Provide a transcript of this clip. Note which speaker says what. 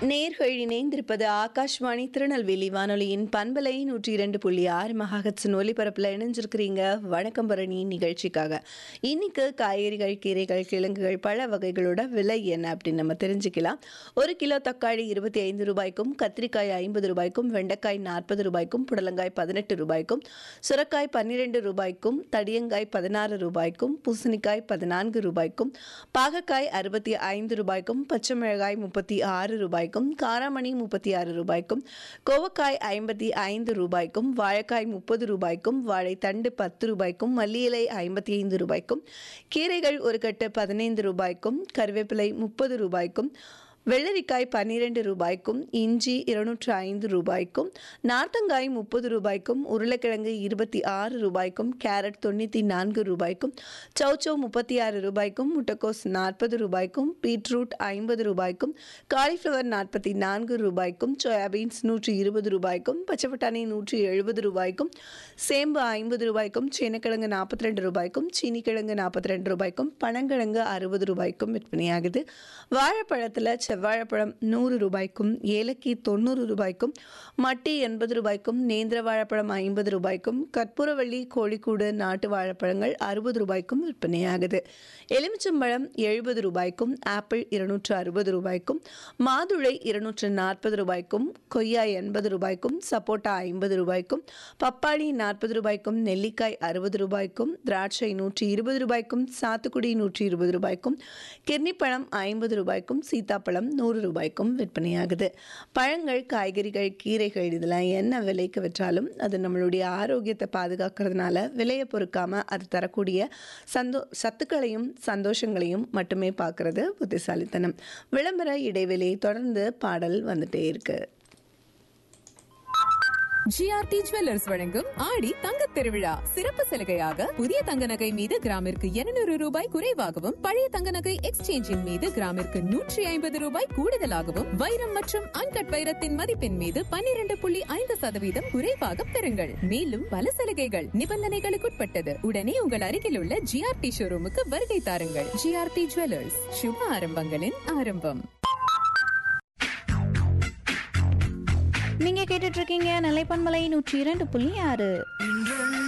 Speaker 1: நேர்கள் இணைந்திருப்பது ஆகாஷ்வாணி திருநெல்வேலி வானொலியின் பண்பலை நூற்றி இரண்டு புள்ளி ஆறு மகாகட்சன் ஒலிபரப்பில் இணைஞ்சிருக்கிறீங்க வணக்கம் பரணி நிகழ்ச்சிக்காக இன்னைக்கு காய்கறிகள் கீரைகள் கிழங்குகள் பழ வகைகளோட விலை என்ன அப்படின்னு நம்ம தெரிஞ்சுக்கலாம் ஒரு கிலோ தக்காளி இருபத்தி ஐந்து ரூபாய்க்கும் கத்திரிக்காய் ஐம்பது ரூபாய்க்கும் வெண்டைக்காய் நாற்பது ரூபாய்க்கும் புடலங்காய் பதினெட்டு ரூபாய்க்கும் சுரக்காய் பன்னிரெண்டு ரூபாய்க்கும் தடியங்காய் பதினாறு ரூபாய்க்கும் பூசணிக்காய் பதினான்கு ரூபாய்க்கும் பாகக்காய் அறுபத்தி ஐந்து ரூபாய்க்கும் பச்சை மிளகாய் முப்பத்தி ஆறு ரூபாய்க்கும் காராமணி முப்பத்தி ஆறு ரூபாய்க்கும் கோவக்காய் ஐம்பத்தி ஐந்து ரூபாய்க்கும் வாழைக்காய் முப்பது ரூபாய்க்கும் வாழைத்தண்டு பத்து ரூபாய்க்கும் மல்லி இலை ஐம்பத்தி ஐந்து ரூபாய்க்கும் கீரைகள் ஒரு கட்டு பதினைந்து ரூபாய்க்கும் கருவேப்பிலை முப்பது ரூபாய்க்கும் வெள்ளரிக்காய் பன்னிரெண்டு ரூபாய்க்கும் இஞ்சி இருநூற்று ஐந்து ரூபாய்க்கும் நார்த்தங்காய் முப்பது ரூபாய்க்கும் உருளைக்கிழங்கு இருபத்தி ஆறு ரூபாய்க்கும் கேரட் தொண்ணூற்றி நான்கு ரூபாய்க்கும் சௌச்சௌ முப்பத்தி ஆறு ரூபாய்க்கும் முட்டைக்கோஸ் நாற்பது ரூபாய்க்கும் பீட்ரூட் ஐம்பது ரூபாய்க்கும் காலிஃப்ளவர் நாற்பத்தி நான்கு ரூபாய்க்கும் சோயாபீன்ஸ் நூற்றி இருபது ரூபாய்க்கும் பச்சை பட்டாணி நூற்றி எழுபது ரூபாய்க்கும் சேம்பு ஐம்பது ரூபாய்க்கும் சீனக்கிழங்கு நாற்பத்தி ரெண்டு ரூபாய்க்கும் சீனிக்கிழங்கு நாற்பத்தி ரெண்டு ரூபாய்க்கும் பனங்கிழங்கு அறுபது ரூபாய்க்கும் விற்பனையாகுது வாழைப்பழத்தில் செவ்வாழைப்பழம் நூறு ரூபாய்க்கும் ஏலக்கி தொண்ணூறு ரூபாய்க்கும் மட்டி எண்பது ரூபாய்க்கும் நேந்திர வாழைப்பழம் ஐம்பது ரூபாய்க்கும் கற்பூரவள்ளி கோழிக்கூடு நாட்டு வாழைப்பழங்கள் அறுபது ரூபாய்க்கும் விற்பனையாகுது எலுமிச்சம்பழம் எழுபது ரூபாய்க்கும் ஆப்பிள் இருநூற்று அறுபது ரூபாய்க்கும் மாதுளை இருநூற்று நாற்பது ரூபாய்க்கும் கொய்யா எண்பது ரூபாய்க்கும் சப்போட்டா ஐம்பது ரூபாய்க்கும் பப்பாளி நாற்பது ரூபாய்க்கும் நெல்லிக்காய் அறுபது ரூபாய்க்கும் திராட்சை நூற்றி இருபது ரூபாய்க்கும் சாத்துக்குடி நூற்றி இருபது ரூபாய்க்கும் கிர்னிப்பழம் ஐம்பது ரூபாய்க்கும் சீத்தாப்பழம் நூறு ரூபாய்க்கும் விற்பனையாகுது பழங்கள் காய்கறிகள் கீரைகள் இதெல்லாம் என்ன விலைக்கு விற்றாலும் அது நம்மளுடைய ஆரோக்கியத்தை பாதுகாக்கிறதுனால விலையை பொறுக்காம அது தரக்கூடிய சந்தோ சத்துக்களையும் சந்தோஷங்களையும் மட்டுமே பார்க்கறது புத்திசாலித்தனம் விளம்பர இடைவெளியை தொடர்ந்து பாடல் வந்துட்டே இருக்கு
Speaker 2: ஜிஆர்டி ஜுவல்லர்ஸ் வழங்கும் ஆடி தங்கத் திருவிழா சிறப்பு சலுகையாக புதிய தங்க நகை மீது கிராமிற்கு இருநூறு ரூபாய் குறைவாகவும் பழைய தங்க நகை எக்ஸ்சேஞ்சின் மீது கிராமிற்கு நூற்றி ஐம்பது ரூபாய் கூடுதலாகவும் வைரம் மற்றும் அன்கட் வைரத்தின் மதிப்பின் மீது பன்னிரண்டு புள்ளி ஐந்து சதவீதம் குறைவாக பெறுங்கள் மேலும் பல சலுகைகள் நிபந்தனைகளுக்குட்பட்டது உடனே உங்கள் அருகில் உள்ள ஜிஆர்டி ஷோரூமுக்கு வருகை தாருங்கள் ஜிஆர்டி ஜுவல்லர்ஸ் சுப ஆரம்பங்களின் ஆரம்பம்
Speaker 3: நீங்க கேட்டுட்டு இருக்கீங்க நிலைப்பன்மலை நூற்றி இரண்டு புள்ளி ஆறு